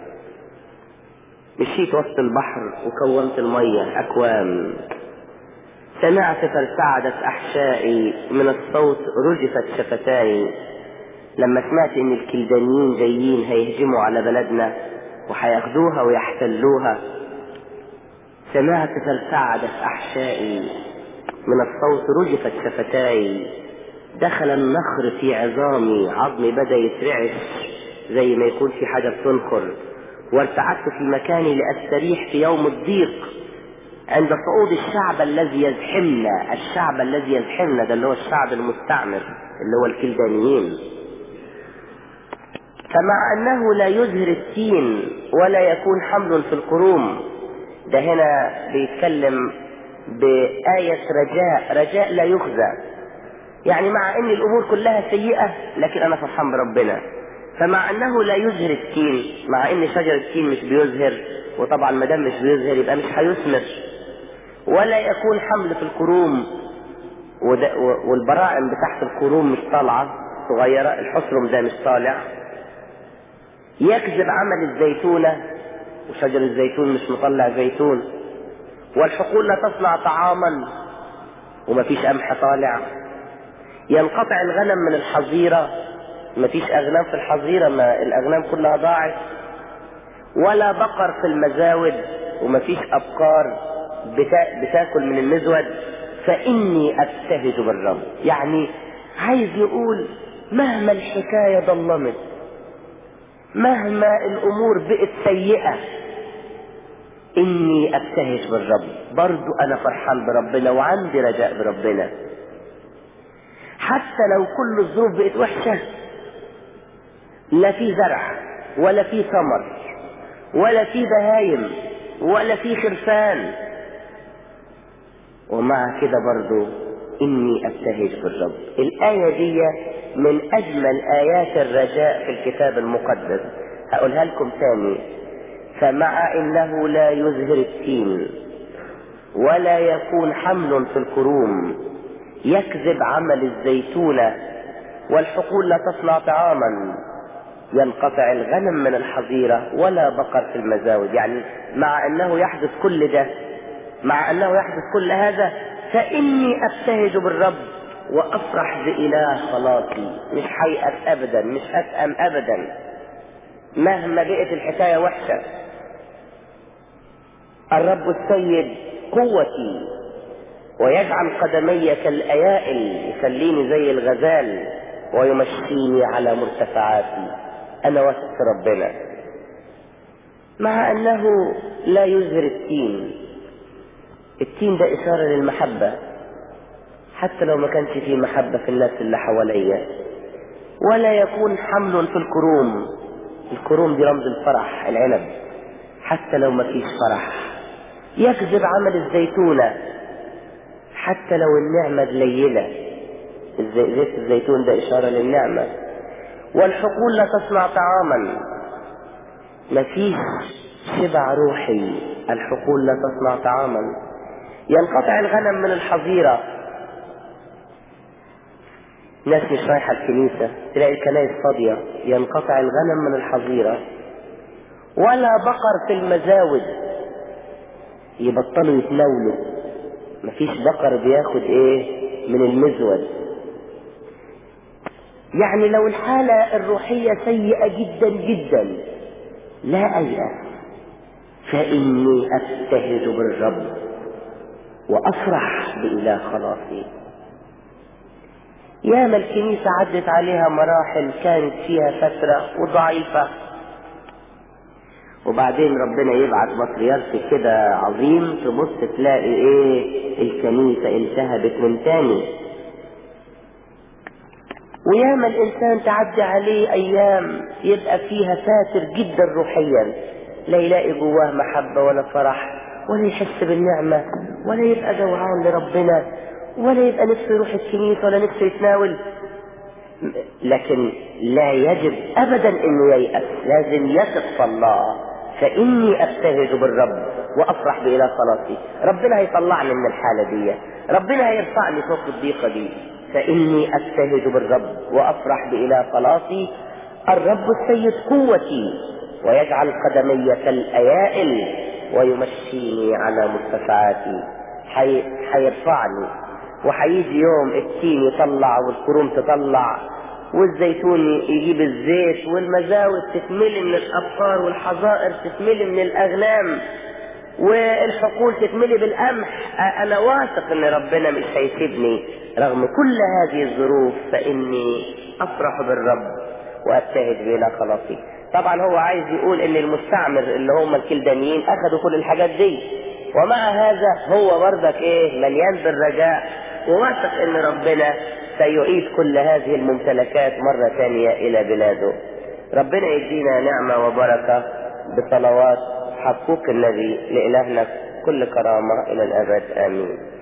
مشيت وسط البحر وكونت المية أكوام سمعت فارتعدت أحشائي من الصوت رجفت شفتاي لما سمعت ان الكلدانيين جايين هيهجموا على بلدنا وهياخدوها ويحتلوها سمعت فارتعدت احشائي من الصوت رجفت شفتاي دخل النخر في عظامي عظمي بدا يترعش زي ما يكون في حاجه بتنخر وارتعدت في مكاني لاستريح في يوم الضيق عند صعود الشعب الذي يزحمنا الشعب الذي يزحمنا ده اللي هو الشعب المستعمر اللي هو الكلدانيين فمع انه لا يزهر التين ولا يكون حمل في الكروم ده هنا بيتكلم بآية رجاء رجاء لا يخزى يعني مع ان الامور كلها سيئة لكن انا فرحان بربنا فمع انه لا يزهر التين مع ان شجر التين مش بيزهر وطبعا ما دام مش بيزهر يبقى مش هيثمر ولا يكون حمل في الكروم والبرائم بتاعت الكروم مش طالعة صغيرة الحصرم ده مش طالع يكذب عمل الزيتونة وشجر الزيتون مش مطلع زيتون والحقول لا تصنع طعاما ومفيش قمح طالع ينقطع الغنم من الحظيرة مفيش أغنام في الحظيرة ما الأغنام كلها ضاعت ولا بقر في المزاود ومفيش أبقار بتا... بتاكل من المزود فإني أبتهج بالرب يعني عايز يقول مهما الحكاية ضلمت مهما الامور بقت سيئة اني ابتهج بالرب برضو انا فرحان بربنا وعندي رجاء بربنا حتى لو كل الظروف بقت وحشة لا في زرع ولا في ثمر ولا في بهايم ولا في خرفان ومع كده برضو اني ابتهج بالرب الايه دي من اجمل ايات الرجاء في الكتاب المقدس هقولها لكم تاني فمع انه لا يزهر التين ولا يكون حمل في الكروم يكذب عمل الزيتونة والحقول لا تصنع طعاما ينقطع الغنم من الحظيرة ولا بقر في المزاود يعني مع انه يحدث كل ده مع انه يحدث كل هذا فاني ابتهج بالرب وافرح باله خلاصي مش هيأس ابدا مش هسأم ابدا مهما بقت الحكاية وحشة الرب السيد قوتي ويجعل قدمي كالأيائل يخليني زي الغزال ويمشيني على مرتفعاتي أنا واثق في ربنا مع أنه لا يزهر التين التين ده إشارة للمحبة حتى لو ما كانش فيه محبة في الناس اللي حواليا ولا يكون حمل في الكروم الكروم دي رمز الفرح العنب حتى لو ما فيش فرح يكذب عمل الزيتونة حتى لو النعمة قليلة زيت الزيتون ده إشارة للنعمة والحقول لا تصنع طعاما مفيش شبع روحي الحقول لا تصنع طعاما ينقطع الغنم من الحظيرة ناس مش رايحة الكنيسة تلاقي الكنائس فاضية ينقطع الغنم من الحظيرة ولا بقر في المزاود يبطلوا يتناولوا مفيش بقر بياخد ايه من المزود يعني لو الحالة الروحية سيئة جدا جدا لا أيأس فإني أبتهج بالرب وأفرح بإله خلاصي ياما الكنيسة عدت عليها مراحل كانت فيها فترة وضعيفة وبعدين ربنا يبعت مطريارس كده عظيم تبص تلاقي ايه الكنيسة التهبت من تاني وياما الانسان تعدي عليه ايام يبقى فيها فاتر جدا روحيا لا يلاقي جواه محبة ولا فرح ولا يحس بالنعمة ولا يبقى جوعان لربنا ولا يبقى نفسه يروح الكنيسة ولا نفسه يتناول لكن لا يجب ابدا انه ييأس لازم يثق في الله فاني ابتهج بالرب وافرح بإله خلاصي ربنا هيطلعني من الحالة دي ربنا هيرفعني فوق الضيقة دي فاني ابتهج بالرب وافرح بإله خلاصي الرب السيد قوتي ويجعل قدمي كالايائل ويمشيني على مرتفعاتي حي... حيرفعني وحيجي يوم التين يطلع والكروم تطلع والزيتون يجيب الزيت والمزاود تتملي من الابقار والحظائر تتملي من الاغنام والحقول تتملي بالقمح انا واثق ان ربنا مش هيسيبني رغم كل هذه الظروف فاني افرح بالرب وابتهج بلا خلاصي طبعا هو عايز يقول ان المستعمر اللي هم الكلدانيين اخذوا كل الحاجات دي ومع هذا هو برضك ايه مليان بالرجاء وواثق ان ربنا سيعيد كل هذه الممتلكات مرة ثانية الى بلاده ربنا يدينا نعمة وبركة بصلوات حقوق النبي لإلهنا كل كرامة إلى الأبد آمين